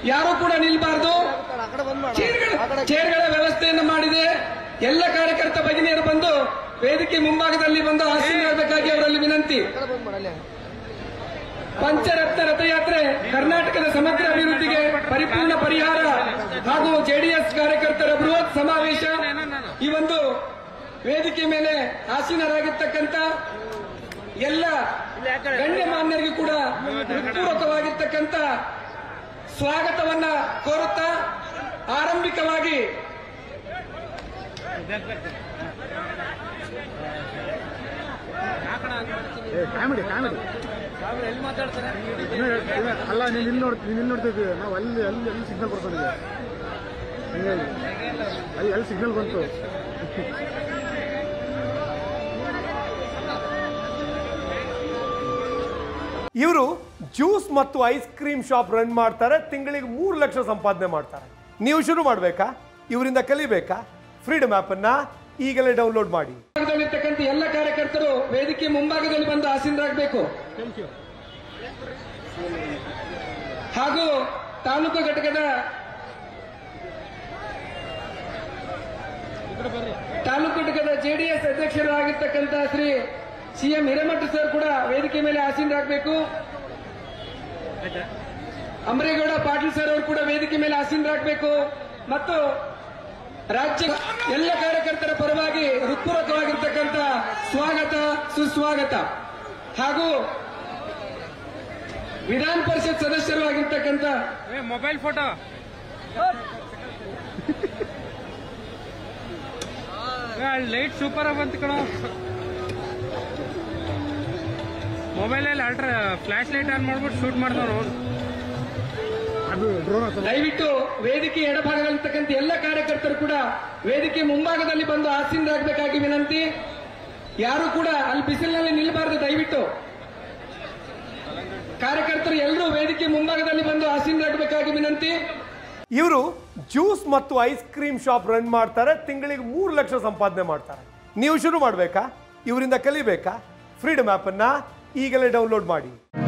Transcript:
ಯಾರು ಕೂಡ ನಿಲ್ಬಾರ್ದು ಆ ಕಡೆ ಬಂದ್ ಮಾಡ ಚೇರ್ಗಳ ಆ ಕಡೆ ಚೇರ್ಗಳ ವ್ಯವಸ್ಥೆಯನ್ನು ಮಾಡಿದೆ ಎಲ್ಲ ಕಾರ್ಯಕರ್ತ ಭಗಿನಿಯರು ಬಂದು ವೇದಿಕೆ ಮುಂಭಾಗದಲ್ಲಿ ಬಂದು ಆಸೀನರಾಗಬೇಕಾಗಿ ಅವರಲ್ಲಿ ವಿನಂತಿ ಆ ಕಡೆ ಬಂದ್ ಮಾಡಲ್ಲ ಪಂಚರತ್ನ ರಥಯಾತ್ರೆ ಕರ್ನಾಟಕದ ಸಮಗ್ರ ಅಭಿವೃದ್ಧಿಗೆ ಪರಿಪೂರ್ಣ ಪರಿಹಾರ ಹಾಗೂ ಜೆಡಿಎಸ್ ಕಾರ್ಯಕರ್ತರ ಬೃಹತ್ ಸಮಾವೇಶ ಈ ಒಂದು ವೇದಿಕೆ ಮೇಲೆ ಆಸೀನರಾಗಿರ್ತಕ್ಕಂಥ ಎಲ್ಲ ಗಣ್ಯಮಾನ್ಯರಿಗೂ ಕೂಡ ಹೃತ್ಪೂರ್ವಕವಾಗಿರ್ತಕ್ಕಂಥ ಸ್ವಾಗತವನ್ನ ಕೋರುತ್ತಾ ಆರಂಭಿಕವಾಗಿ ಕಾಮಿಡಿ ಕಾಮಿಡಿ ಅಲ್ಲ ನೀನು ಇಲ್ಲಿ ನೋಡ್ ನೀನು ಇಲ್ಲಿ ನೋಡ್ತಿದ್ವಿ ನಾವು ಅಲ್ಲಿ ಅಲ್ಲಿ ಅಲ್ಲಿ ಸಿಗ್ನಲ್ ಕೊಡ್ಕೊಂಡಿದ್ದೆ ಹಂಗಾಗಿ ಅಲ್ಲಿ ಅಲ್ಲಿ ಸಿಗ್ನಲ್ ಬಂತು ಇವರು ಜ್ಯೂಸ್ ಮತ್ತು ಐಸ್ ಕ್ರೀಮ್ ಶಾಪ್ ರನ್ ಮಾಡ್ತಾರೆ ತಿಂಗಳಿಗೆ ಮೂರು ಲಕ್ಷ ಸಂಪಾದನೆ ಮಾಡ್ತಾರೆ ನೀವು ಶುರು ಮಾಡಬೇಕಾ ಇವರಿಂದ ಕಲಿಬೇಕಾ ಫ್ರೀಡಮ್ ಆ್ಯಪನ್ನು ಈಗಲೇ ಡೌನ್ಲೋಡ್ ಮಾಡಿ ಭಾಗದಲ್ಲಿರ್ತಕ್ಕಂಥ ಎಲ್ಲ ಕಾರ್ಯಕರ್ತರು ವೇದಿಕೆ ಮುಂಭಾಗದಲ್ಲಿ ಬಂದು ಆಸೀನರಾಗಬೇಕು ಹಾಗೂ ತಾಲೂಕು ಘಟಕದ ತಾಲೂಕು ಘಟಕದ ಜೆಡಿಎಸ್ ಅಧ್ಯಕ್ಷರಾಗಿರ್ತಕ್ಕಂಥ ಶ್ರೀ ಸಿಎಂ ಹಿರೇಮಠ ಸರ್ ಕೂಡ ವೇದಿಕೆ ಮೇಲೆ ಆಸೀನರಾಗಬೇಕು ಅಮರೇಗೌಡ ಪಾಟೀಲ್ ಸರ್ ಅವರು ಕೂಡ ವೇದಿಕೆ ಮೇಲೆ ಆಸೀನರಾಗಬೇಕು ಮತ್ತು ರಾಜ್ಯ ಎಲ್ಲ ಕಾರ್ಯಕರ್ತರ ಪರವಾಗಿ ಹೃತ್ಪೂರ್ವಕವಾಗಿರ್ತಕ್ಕಂಥ ಸ್ವಾಗತ ಸುಸ್ವಾಗತ ಹಾಗೂ ವಿಧಾನ ಪರಿಷತ್ ಸದಸ್ಯರು ಆಗಿರ್ತಕ್ಕಂಥ ಮೊಬೈಲ್ ಫೋಟೋ ಲೈಟ್ ಸೂಪರ್ ಬಂತು ಕಣ ಮೊಬೈಲಲ್ಲಿ ಅಲ್ಟ್ರಾ ಫ್ಲಾಶ್ ಲೈಟ್ ಆನ್ ಮಾಡ್ಬಿಟ್ಟು ಶೂಟ್ ಮಾಡ್ದವ್ರು ಅದು ಡ್ರೋನ್ ಹತ್ರ ದಯವಿಟ್ಟು ವೇದಿಕೆ ಎಡಭಾಗದಲ್ಲಿರ್ತಕ್ಕಂಥ ಎಲ್ಲ ಕಾರ್ಯಕರ್ತರು ಕೂಡ ವೇದಿಕೆ ಮುಂಭಾಗದಲ್ಲಿ ಬಂದು ಆಸೀನರಾಗಬೇಕಾಗಿ ವಿನಂತಿ ಯಾರು ಕೂಡ ಅಲ್ಲಿ ಬಿಸಿಲಿನಲ್ಲಿ ನಿಲ್ಲಬಾರದು ದಯವಿಟ್ಟು ಕಾರ್ಯಕರ್ತರು ಎಲ್ಲರೂ ವೇದಿಕೆ ಮುಂಭಾಗದಲ್ಲಿ ಬಂದು ಆಸೀನರಾಗಬೇಕಾಗಿ ವಿನಂತಿ ಇವರು ಜ್ಯೂಸ್ ಮತ್ತು ಐಸ್ ಕ್ರೀಮ್ ಶಾಪ್ ರನ್ ಮಾಡ್ತಾರೆ ತಿಂಗಳಿಗೆ ಮೂರು ಲಕ್ಷ ಸಂಪಾದನೆ ಮಾಡ್ತಾರೆ ನೀವು ಶುರು ಮಾಡಬೇಕಾ ಇವರಿಂದ ಕಲಿಬೇಕಾ ಫ್ರೀಡಮ್ ಆ್ಯಪನ್ನು ಈಗಲೇ ಡೌನ್ಲೋಡ್ ಮಾಡಿ